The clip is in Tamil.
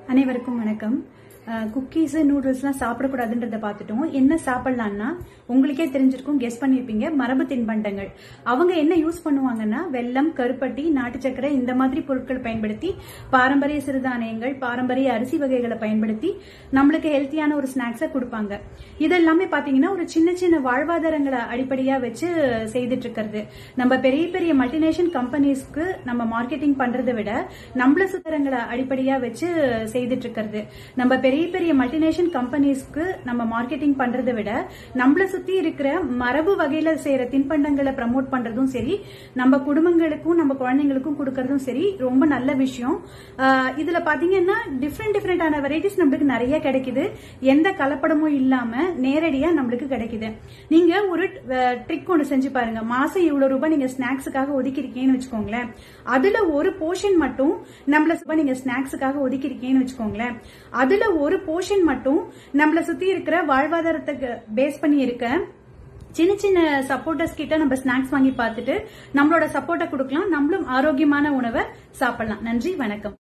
அனைவருக்கும் வணக்கம் குக்கீஸ் நூடுல்ஸ்லாம் சாப்பிடக்கூடாதுன்றத பார்த்துட்டோம் என்ன சாப்பிடலாம்னா உங்களுக்கே தெரிஞ்சிருக்கும் கெஸ் பண்ணியிருப்பீங்க மரபு தின்பண்டங்கள் அவங்க என்ன யூஸ் பண்ணுவாங்கன்னா வெல்லம் கருப்பட்டி நாட்டு சக்கரை இந்த மாதிரி பொருட்கள் பயன்படுத்தி பாரம்பரிய சிறுதானியங்கள் பாரம்பரிய அரிசி வகைகளை பயன்படுத்தி நம்மளுக்கு ஹெல்த்தியான ஒரு ஸ்நாக்ஸை கொடுப்பாங்க இதெல்லாமே பாத்தீங்கன்னா ஒரு சின்ன சின்ன வாழ்வாதாரங்களை அடிப்படையா வச்சு செய்துட்டு இருக்கிறது நம்ம பெரிய பெரிய மல்டிநேஷனல் கம்பெனிஸ்க்கு நம்ம மார்க்கெட்டிங் பண்றதை விட நம்மள சுத்தரங்களை அடிப்படையா வச்சு செய்துட்டு இருக்கிறது நம்ம பெரிய பெரிய மல்டிநேஷனல் கம்பெனிஸ்க்கு நம்ம மார்க்கெட்டிங் பண்றதை விட நம்மள சுத்தி இருக்கிற மரபு வகையில செய்யற தின்பண்டங்களை ப்ரமோட் பண்றதும் சரி நம்ம குடும்பங்களுக்கும் நம்ம குழந்தைங்களுக்கும் கொடுக்கறதும் சரி ரொம்ப நல்ல விஷயம் ஆஹ் இதுல பாத்தீங்கன்னா டிஃப்ரெண்ட் டிஃப்ரெண்டான வெரைட்டிஸ் நம்மளுக்கு நிறைய கிடைக்குது எந்த கலப்படமும் இல்லாம நேரடியா நம்மளுக்கு கிடைக்குது நீங்க ஒரு ட்ரிக் ஒன்று செஞ்சு பாருங்க மாசம் இவ்வளவு ரூபாய் நீங்க ஸ்நாக்ஸுக்காக ஒதுக்கிருக்கீங்கன்னு வச்சுக்கோங்களேன் அதுல ஒரு போர்ஷன் மட்டும் நம்மள சும்மா நீங்க ஸ்நாக்ஸுக்காக ஒதுக்கிருக்கீங்கன்னு வச்சுக்கோங்களேன் அதுல ஒரு போர்ஷன் மட்டும் நம்மள சுத்தி இருக்கிற வாழ்வாதாரத்துக்கு பேஸ் பண்ணி இருக்க சின்ன சின்ன சப்போர்ட்டர்ஸ் கிட்ட நம்ம ஸ்நாக்ஸ் வாங்கி பார்த்துட்டு நம்மளோட சப்போர்ட்டை கொடுக்கலாம் நம்மளும் ஆரோக்கியமான உணவை சாப்பிடலாம் நன்றி வணக்கம்